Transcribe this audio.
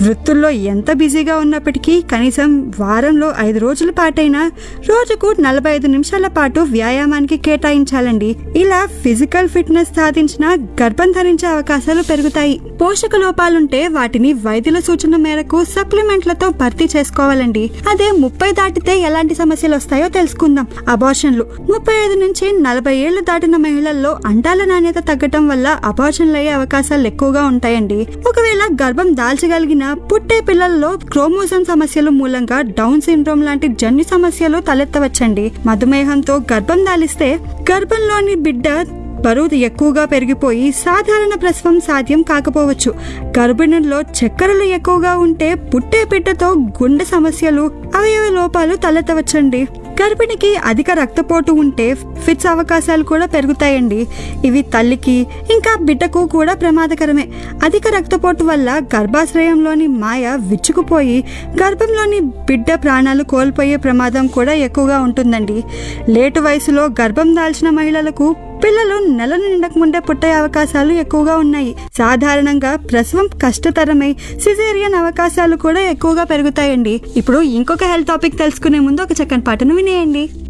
వృత్తుల్లో ఎంత బిజీగా ఉన్నప్పటికీ కనీసం వారంలో ఐదు రోజుల పాటైనా రోజుకు నలభై ఐదు నిమిషాల పాటు వ్యాయామానికి కేటాయించాలండి ఇలా ఫిజికల్ ఫిట్నెస్ సాధించిన గర్భం ధరించే అవకాశాలు పెరుగుతాయి పోషక లోపాలుంటే వాటిని వైద్యుల సూచన మేరకు సప్లిమెంట్లతో భర్తీ చేసుకోవాలండి అదే ముప్పై దాటితే ఎలాంటి సమస్యలు వస్తాయో తెలుసుకుందాం అబార్షన్లు ముప్పై ఐదు నుంచి నలభై ఏళ్లు దాటిన మహిళల్లో అండాల నాణ్యత తగ్గటం వల్ల అబార్షన్లు అయ్యే అవకాశాలు ఎక్కువగా ఉంటాయండి ఒకవేళ గర్భం దాల్చగలిగిన పుట్టే పిల్లల్లో క్రోమోజోమ్ సమస్యల మూలంగా డౌన్ సిండ్రోమ్ లాంటి జన్యు సమస్యలు తలెత్తవచ్చండి మధుమేహంతో గర్భం దాలిస్తే గర్భంలోని బిడ్డ బరువు ఎక్కువగా పెరిగిపోయి సాధారణ ప్రసవం సాధ్యం కాకపోవచ్చు గర్భిణుల్లో చక్కెరలు ఎక్కువగా ఉంటే పుట్టే బిడ్డతో గుండె సమస్యలు అవయవ లోపాలు తలెత్తవచ్చండి గర్భిణికి అధిక రక్తపోటు ఉంటే ఫిట్స్ అవకాశాలు కూడా పెరుగుతాయండి ఇవి తల్లికి ఇంకా బిడ్డకు కూడా ప్రమాదకరమే అధిక రక్తపోటు వల్ల గర్భాశ్రయంలోని మాయ విచ్చుకుపోయి గర్భంలోని బిడ్డ ప్రాణాలు కోల్పోయే ప్రమాదం కూడా ఎక్కువగా ఉంటుందండి లేటు వయసులో గర్భం దాల్చిన మహిళలకు పిల్లలు నెల నిండక ముందే పుట్టే అవకాశాలు ఎక్కువగా ఉన్నాయి సాధారణంగా ప్రసవం కష్టతరమై సిజేరియన్ అవకాశాలు కూడా ఎక్కువగా పెరుగుతాయండి ఇప్పుడు ఇంకొక హెల్త్ టాపిక్ తెలుసుకునే ముందు ఒక చక్కని పాటను వినేయండి